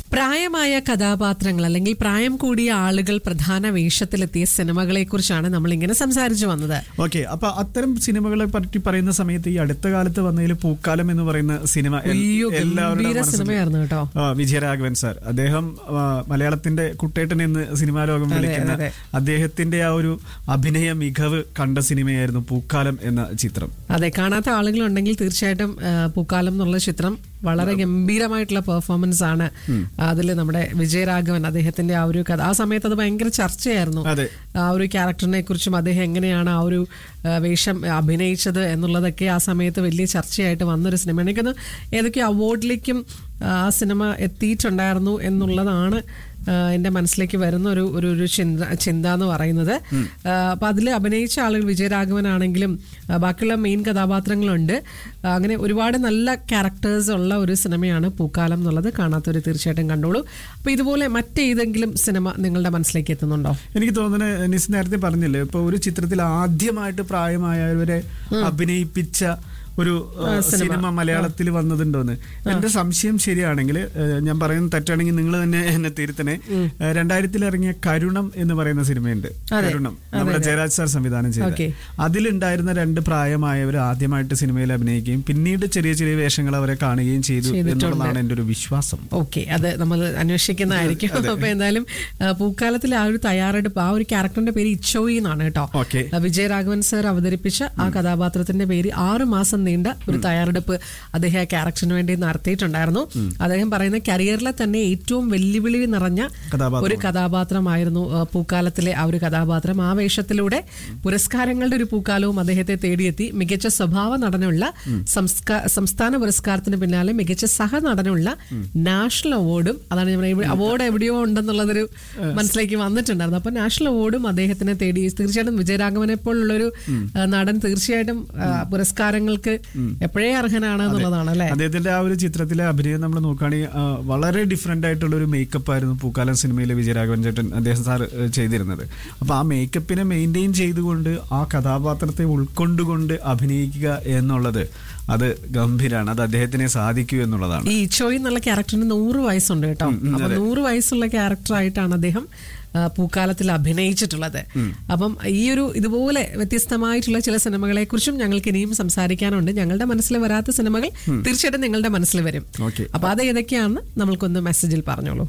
പ്രായമായ കഥാപാത്രങ്ങൾ അല്ലെങ്കിൽ പ്രായം കൂടിയ ആളുകൾ പ്രധാന വേഷത്തിലെത്തിയ സിനിമകളെ കുറിച്ചാണ് നമ്മൾ ഇങ്ങനെ സംസാരിച്ചു വന്നത് ഓക്കെ അപ്പൊ അത്തരം സിനിമകളെ പറ്റി പറയുന്ന സമയത്ത് ഈ അടുത്ത കാലത്ത് വന്നതിൽ പൂക്കാലം എന്ന് പറയുന്ന സിനിമ എൽ- അയ്യോ, എല്ലാവരുടെയും ഗംഭീര മനസ്സിൽ- സിനിമയായിരുന്നു കേട്ടോ. ആ, വിജയരാഘവൻ സാർ അദ്ദേഹം ആ, മലയാളത്തിന്റെ കുട്ടേട്ടൻ എന്ന് സിനിമാ ലോകം വിളിക്കുന്ന അതെ. അദ്ദേഹത്തിന്റെ ആ ഒരു അഭിനയ മികവ് കണ്ട സിനിമയായിരുന്നു പൂക്കാലം എന്ന ചിത്രം അതെ കാണാത്ത ആളുകളുണ്ടെങ്കിൽ തീർച്ചയായിട്ടും ആ, പൂക്കാലം എന്നുള്ള ചിത്രം വളരെ ഗംഭീരമായിട്ടുള്ള പെർഫോമൻസ് ആണ് അതിൽ നമ്മുടെ വിജയരാഘവൻ അദ്ദേഹത്തിന്റെ ആ ഒരു കഥ ആ സമയത്ത് അത് ഭയങ്കര ചർച്ചയായിരുന്നു അതെ. ആ ഒരു ക്യാരക്ടറിനെ കുറിച്ചും അദ്ദേഹം എങ്ങനെയാണ് ആ ഒരു ആ, വേഷം അഭിനയിച്ചത് എന്നുള്ളതൊക്കെ ആ സമയത്ത് വലിയ ചർച്ചയായിട്ട് വന്നൊരു സിനിമ എനിക്കത് ഏതൊക്കെ അവാർഡിലേക്കും ആ സിനിമ എത്തിയിട്ടുണ്ടായിരുന്നു എന്നുള്ളതാണ് ആ, എൻ്റെ മനസ്സിലേക്ക് വരുന്ന ഒരു ഒരു ഒരു ചിന്ത ചിന്ത എന്ന് പറയുന്നത് ആ, അപ്പൊ അതിൽ അഭിനയിച്ച ആളുകൾ വിജയരാഘവനാണെങ്കിലും ആ, ബാക്കിയുള്ള മെയിൻ കഥാപാത്രങ്ങളുണ്ട് ആ, അങ്ങനെ ഒരുപാട് നല്ല ക്യാരക്ടേഴ്സ് ഉള്ള ഒരു സിനിമയാണ് പൂക്കാലം എന്നുള്ളത് കാണാത്തവർ തീർച്ചയായിട്ടും കണ്ടോളൂ അപ്പൊ ഇതുപോലെ മറ്റേതെങ്കിലും സിനിമ നിങ്ങളുടെ മനസ്സിലേക്ക് എത്തുന്നുണ്ടോ എനിക്ക് തോന്നുന്നത് നിസ് നേരത്തെ പറഞ്ഞില്ലേ ഇപ്പൊ ഒരു ചിത്രത്തിൽ ആദ്യമായിട്ട് പ്രായമായവരെ അഭിനയിപ്പിച്ച ഒരു ആ, സിനിമ മലയാളത്തിൽ വന്നതുണ്ടോന്ന് എന്റെ സംശയം ശരിയാണെങ്കിൽ ഏ, ഞാൻ പറയുന്നത് തെറ്റാണെങ്കിൽ നിങ്ങൾ തന്നെ എന്നെ തിരുത്തണേ രണ്ടായിരത്തിൽ ഇറങ്ങിയ കരുണം എന്ന് പറയുന്ന സിനിമയുണ്ട് കരുണം നമ്മുടെ ജയരാജ് സാർ സംവിധാനം ചെയ്ത Okay. അതിലുണ്ടായിരുന്ന രണ്ട് പ്രായമായവർ ആദ്യമായിട്ട് സിനിമയിൽ അഭിനയിക്കുകയും പിന്നീട് ചെറിയ ചെറിയ വേഷങ്ങൾ അവരെ കാണുകയും ചെയ്തു എന്നുള്ളതാണ് എന്റെ ഒരു വിശ്വാസം ഓക്കെ അത് നമ്മൾ അന്വേഷിക്കുന്നതായിരിക്കും അപ്പൊ എന്തായാലും ആ, പൂക്കാലത്തിലെ ആ ഒരു തയ്യാറെടുപ്പ് ആ ഒരു ക്യാരക്ടറിന്റെ പേര് ഇച്ചോയി എന്നാണ് കേട്ടോ ഓക്കെ ആ, വിജയരാഘവൻ സർ അവതരിപ്പിച്ച ആ കഥാപാത്രത്തിന്റെ പേര് ആറു മാസം നീണ്ട ഒരു തയ്യാറെടുപ്പ് അദ്ദേഹം ആ ക്യാരക്ടറിന് വേണ്ടി നടത്തിയിട്ടുണ്ടായിരുന്നു അദ്ദേഹം പറയുന്ന കരിയറിലെ തന്നെ ഏറ്റവും വെല്ലുവിളി നിറഞ്ഞ കഥാപാത്രം. ഒരു കഥാപാത്രമായിരുന്നു ആ, പൂക്കാലത്തിലെ ആ ഒരു കഥാപാത്രം ആ വേഷത്തിലൂടെ പുരസ്കാരങ്ങളുടെ ഒരു പൂക്കാലവും അദ്ദേഹത്തെ തേടിയെത്തി മികച്ച സ്വഭാവ നടനുള്ള സംസ്കാ- സംസ്ഥാന പുരസ്കാരത്തിന് പിന്നാലെ മികച്ച സഹനടനുള്ള നാഷണൽ അവാർഡും അതാണ് ഞാൻ അവാർഡ് എവിടെയോ ഉണ്ടെന്നുള്ളതൊരു മനസ്സിലേക്ക് വന്നിട്ടുണ്ടായിരുന്നു അപ്പൊ നാഷണൽ അവാർഡും അദ്ദേഹത്തിനെ തേടി തീർച്ചയായിട്ടും വിജയരാഘവനെ പോലുള്ളൊരു ആ, നടൻ തീർച്ചയായിട്ടും ആ, പുരസ്കാരങ്ങൾക്ക് എപ്പോഴേ അർഹനാണ് എന്നുള്ളതാണ് അല്ലെ അദ്ദേഹത്തിന്റെ ആ ഒരു ചിത്രത്തിലെ അഭിനയം നമ്മൾ നോക്കുകയാണെങ്കിൽ ആ, വളരെ ഡിഫറെന്റ് ആയിട്ടുള്ള ഒരു മേക്കപ്പ് ആയിരുന്നു പൂക്കാലം സിനിമയിലെ വിജയരാഘവൻ ചേട്ടൻ അദ്ദേഹം സാർ ഏ, ചെയ്തിരുന്നത് അപ്പൊ ആ മേക്കപ്പിനെ മെയിൻറ്റെയിൻ ചെയ്തുകൊണ്ട് ആ കഥാപാത്രത്തെ ഉൾക്കൊണ്ടുകൊണ്ട് അഭിനയിക്കുക എന്നുള്ളത് അത് ഗംഭീരാണ് അത് അദ്ദേഹത്തിനെ സാധിക്കൂ എന്നുള്ളതാണ് ഈ ഇച്ചോയി എന്നുള്ള ക്യാരക്ടറിന് നൂറ് വയസ്സുണ്ട് കേട്ടോ അപ്പൊ നൂറ് വയസ്സുള്ള ക്യാരക്ടറായിട്ടാണ് അദ്ദേഹം ആ, പൂക്കാലത്തിൽ അഭിനയിച്ചിട്ടുള്ളത് അപ്പം ഈ ഒരു ഇതുപോലെ വ്യത്യസ്തമായിട്ടുള്ള ചില സിനിമകളെ കുറിച്ചും ഞങ്ങൾക്ക് ഇനിയും സംസാരിക്കാനുണ്ട് ഞങ്ങളുടെ മനസ്സിൽ വരാത്ത സിനിമകൾ തീർച്ചയായിട്ടും നിങ്ങളുടെ മനസ്സിൽ വരും ഓക്കെ അപ്പൊ അത് ഏതൊക്കെയാണെന്ന് നമ്മൾക്കൊന്ന് മെസ്സേജിൽ പറഞ്ഞോളൂ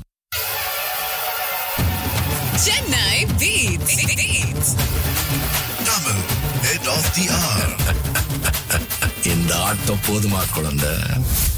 Chennai Beats. Beats. Tamil, head of the hour. இந்த ஆட்டம் போதுமா குழந்தை